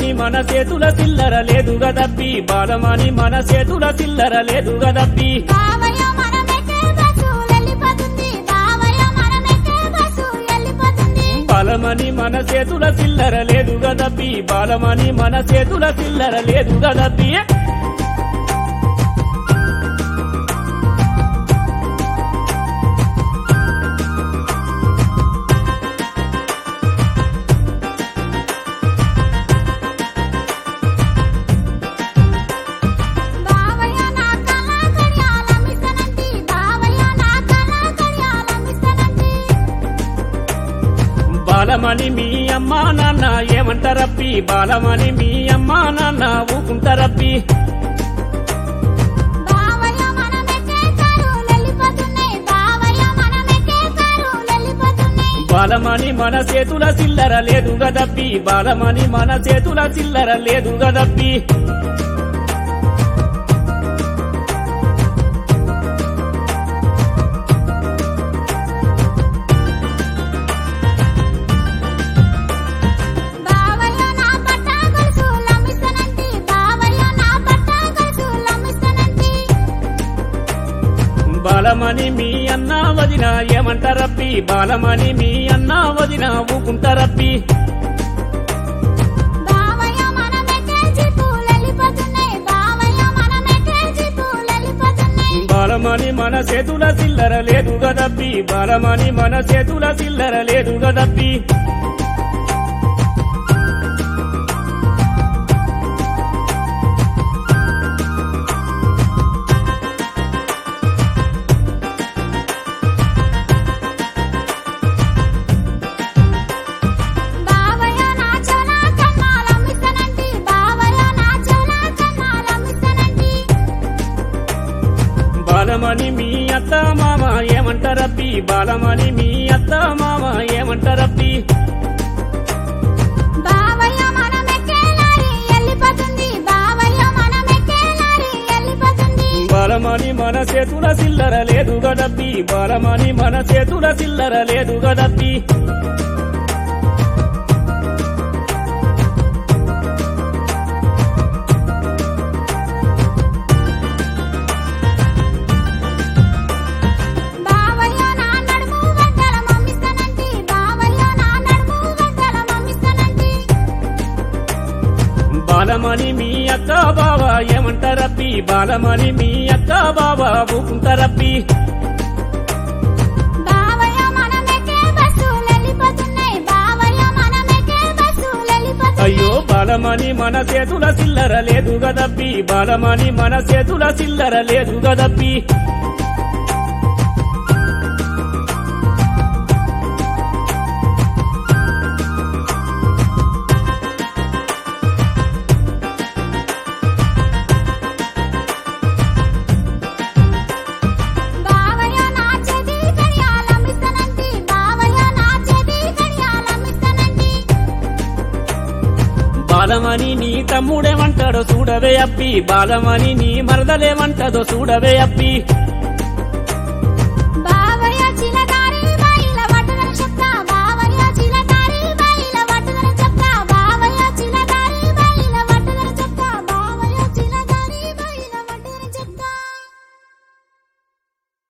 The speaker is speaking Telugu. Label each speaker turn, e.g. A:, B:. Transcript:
A: బాలమని మన చేతుల చిల్లర లేదు గదబ్బి బాలమని మన చేతుల చిల్లర లేదు గదబ్బి
B: బావయ్య మనమెక్కే బస్సు వెళ్ళిపోతుంది బావయ్య మనమెక్కే బస్సు వెళ్ళిపోతుంది
A: బాలమని మన చేతుల చిల్లర లేదు గదబ్బి బాలమని మన చేతుల చిల్లర లేదు గదబ్బి
B: బావయ్య నా కళ్ళ కడియాలమిస్తనంటి బావయ్య నా కళ్ళ కడియాలమిస్తనంటి
A: బాలమని మీ అమ్మా నాన్న ఏమంటారబ్బి బాలమని మీ అమ్మా నాన్న ఊకుంటారబ్బి
B: బావయ్య మనమెక్కే కారు వెళ్ళిపోతున్నాయి బావయ్య మనమెక్కే కారు వెళ్ళిపోతున్నాయి
A: బాలమని మన చేతుల చిల్లర లేదు గదబ్బి బాలమని మన చేతుల చిల్లర లేదు గదబ్బి
B: బావయ్య నా పట్ట గొలుసు లమిస్తనంటి బావయ్య నా పట్ట గొలుసు లమిస్తనంటి
A: బాలమని మీ అన్న వదిన ఏమంటారబ్బి బాలమని మీ అన్న వదిన ఊకుంటారబ్బి
B: బావయ్య మనమెక్కే జీపులు వెళ్ళిపోతున్నాయి బావయ్య మనమెక్కే జీపులు వెళ్ళిపోతున్నాయి
A: బాలమని మన చేతుల చిల్లర లేదు గదబ్బి బాలమని మన చేతుల చిల్లర లేదు గదబ్బి
B: బావయ్య నా చెవుల కన్నాలమిస్తనంటి బావయ్య నా చెవుల కన్నాలమిస్తనంటి
A: బాలమని మీ అత్త మామ ఏమంటారబ్బి బాలమని మీ అత్త మామ ఏమంటారబ్బి
B: బావయ్య మనమెక్కే లారీ వెళ్ళిపోతుంది బావయ్య మనమెక్కే లారీ వెళ్ళిపోతుంది
A: బాలమని మన చేతుల చిల్లర లేదు గదబ్బి బాలమని మన చేతుల చిల్లర లేదు గదబ్బి
B: బావయ్య నా నడుము వడ్డల మమ్మిస్తనంటి బావయ్య నా నడుము వడ్డల మమ్మిస్తనంటి
A: బాలమని మీ అక్క బావ ఏమంటారబ్బి బాలమని మీ అక్క బావ ఊకుంటారబ్బి
B: బావయ్య మనమెక్కే బస్సులు వెళ్ళిపోతున్నాయి బావయ్య మనమెక్కే బస్సులు వెళ్ళిపోతున్నాయి
A: అయ్యో బాలమని మన చేతుల చిల్లర లేదు గదబ్బి బాలమని మన చేతుల చిల్లర లేదు గదబ్బి
B: బావయ్య నా చేతి కడియాలమిస్తనంటి బావయ్య నా చేతి కడియాలమిస్తనంటి
A: బాలమని నీ తమ్ముడేమంటాడో చూడవే అప్పి బాలమని నీ మరదలేమంటదో చూడవే అప్పి